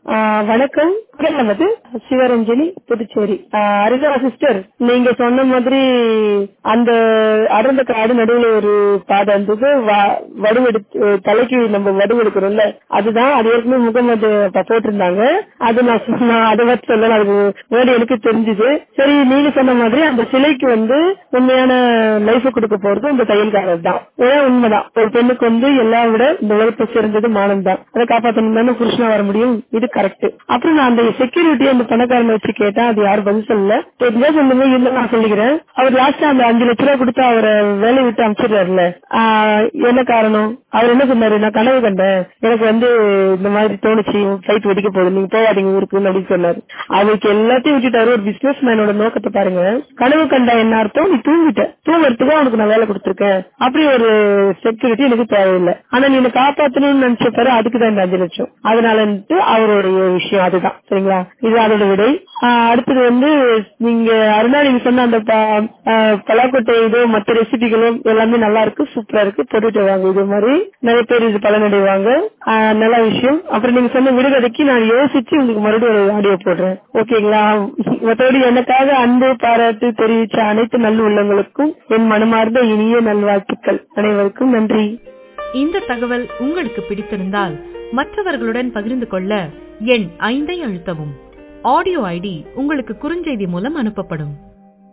ஆஹ் வணக்கம் குரல் நமது சிவரஞ்சனி புதுச்சேரி ஆஹ் அரிதா சிஸ்டர் நீங்க சொன்ன மாதிரி அந்த அடர்ந்த காடு நடுவுல ஒரு பாதை இருந்தது வ- வடுவெடுத்து தலைக்கு நம்ம வடுவெடுக்கிறோம்ல அதுதான் அது ஏற்கனவே முகமது ப- போட்டிருந்தாங்க அது நான் சொன்ன அதை வச்சு சொல்ல அது வேர்டு எனக்கு தெரிஞ்சுது சரி நீங்க சொன்ன மாதிரி அந்த சிலைக்கு வந்து உண்மையான லைஃப் கொடுக்க போறது இந்த தையல்காரர் தான் ஏன் உண்மைதான் ஒரு பெண்ணுக்கு வந்து எல்லா விட இந்த உழைப்பு சிறந்தது மானம் தான் அதை காப்பாத்தணும் தானே புருஷனா வர முடியும் இது கரெக்ட் அப்புறம் நான் அந்த செக்யூரிட்டி அந்த பணக்காரனை வச்சு கேட்டேன் அது யாரும் பதில் சொல்லல தெரிஞ்சா சொல்லுங்க இல்ல நான் சொல்லிக்கிறேன் அவர் லாஸ்டா அந்த அஞ்சு லட்ச ரூபா கொடுத்து அவரை வேலையை விட்டு அனுப்பிச்சிடுறாருல ஆஹ் என்ன காரணம் அவர் என்ன சொன்னாரு நான் கனவு கண்டேன் எனக்கு வந்து இந்த மாதிரி தோணுச்சு ஃபிளைட் வெடிக்க போகுது நீங்க போகாதீங்க ஊருக்குன்னு அப்படின்னு சொன்னாரு அவருக்கு எல்லாத்தையும் விட்டுட்டாரு ஒரு பிசினஸ் மேனோட நோக்கத்தை பாருங்க கனவு கண்டா என்ன அர்த்தம் நீ தூங்கிட்ட தூங்குறதுக்கு உனக்கு நான் வேலை கொடுத்துருக்கேன் அப்படி ஒரு செக்யூரிட்டி எனக்கு தேவையில்லை ஆனா நீ என்னை காப்பாத்தணும்னு நினைச்ச பாரு அதுக்கு தான் இந்த அஞ்சு லட்சம் அதனாலன்ட்டு அவருடைய விஷயம் அதுதான் சரிங்களா இது அதோட விடை ஆஹ் அடுத்தது வந்து நீங்க அருணா நீங்க சொன்ன அந்த ப- ஆஹ் பலாக்கொட்டை இது மத்த ரெசிபிகளும் எல்லாமே நல்லா இருக்கு சூப்பரா இருக்கு போட்டுட்டு வாங்க இது மாதிரி நிறைய பேர் இது பலனடைவாங்க ஆஹ் நல்ல விஷயம் அப்புறம் நீங்க சொன்ன விடுகதைக்கு நான் யோசிச்சு உங்களுக்கு மறுபடியும் ஒரு ஆடியோ போடுறேன் ஓகேங்களா மற்றபடி எனக்காக அன்பு பாராட்டு தெரிவிச்ச அனைத்து நல்ல உள்ளங்களுக்கும் என் மனமார்ந்த இனிய நல்வாழ்த்துக்கள் அனைவருக்கும் நன்றி இந்த தகவல் உங்களுக்கு பிடித்திருந்தால் மற்றவர்களுடன் பகிர்ந்து கொள்ள எண் ஐந்தை அழுத்தவும் ஆடியோ ஐடி உங்களுக்கு குறுஞ்செய்தி மூலம் அனுப்பப்படும்